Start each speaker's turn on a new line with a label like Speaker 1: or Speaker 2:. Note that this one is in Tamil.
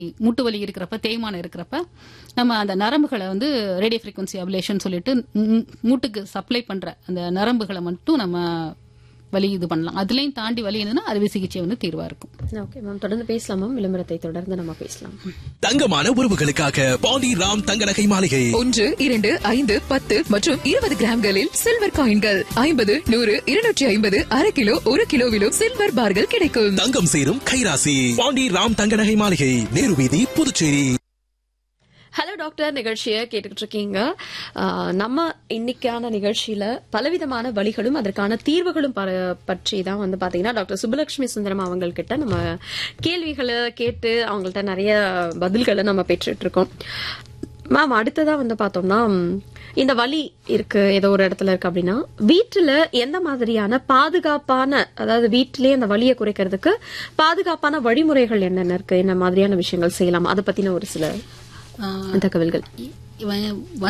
Speaker 1: மூட்டு வலி இருக்கிறப்ப தேய்மானம் இருக்கிறப்ப நம்ம அந்த நரம்புகளை வந்து ரேடியோ ஃப்ரீக்வன்சி அபிலேஷன் சொல்லிட்டு மூ- மூட்டுக்கு சப்ளை பண்ற அந்த நரம்புகளை மட்டும் நம்ம வலி இது பண்ணலாம் அதுலயும் தாண்டி வலி இருந்ததுன்னா அறுவை சிகிச்சை வந்து தீர்வா இருக்கும்
Speaker 2: ஓகே மேம் தொடர்ந்து பேசலாம் மேம் விளம்பரத்தை தொடர்ந்து நம்ம பேசலாம்
Speaker 3: தங்கமான உறவுகளுக்காக பாண்டி ராம் தங்க நகை மாளிகை
Speaker 4: ஒன்று இரண்டு ஐந்து பத்து மற்றும் இருபது கிராம்களில் சில்வர் காயின்கள் ஐம்பது நூறு இருநூற்றி ஐம்பது அரை கிலோ ஒரு கிலோவிலும் சில்வர் பார்கள் கிடைக்கும்
Speaker 3: தங்கம் சேரும் கைராசி பாண்டி ராம் தங்க நகை மாளிகை நேரு வீதி புதுச்சேரி
Speaker 2: ஹலோ டாக்டர் நிகழ்ச்சியை கேட்டுக்கிட்டு இருக்கீங்க ஆஹ் நம்ம இன்னைக்கான நிகழ்ச்சியில பலவிதமான வழிகளும் அதற்கான தீர்வுகளும் ப- பற்றி தான் வந்து பாத்தீங்கன்னா டாக்டர் சுப்புலட்சுமி சுந்தரம் அவங்கக்கிட்ட நம்ம கேள்விகளை கேட்டு அவங்கள்ட்ட நிறைய பதில்களை நம்ம பெற்றுட்டு இருக்கோம் மேம் அடுத்ததா வந்து பார்த்தோம்னா ம், இந்த வலி இருக்கு ஏதோ ஒரு இடத்துல இருக்கு அப்படின்னா வீட்டுல எந்த மாதிரியான பாதுகாப்பான அதாவது வீட்டிலேயே அந்த வலியை குறைக்கிறதுக்கு பாதுகாப்பான வழிமுறைகள் என்னென்ன இருக்கு என்ன மாதிரியான விஷயங்கள் செய்யலாம் அதை பத்தின ஒரு சில
Speaker 1: ஆஹ்
Speaker 2: தகவல்கள்
Speaker 1: இவன்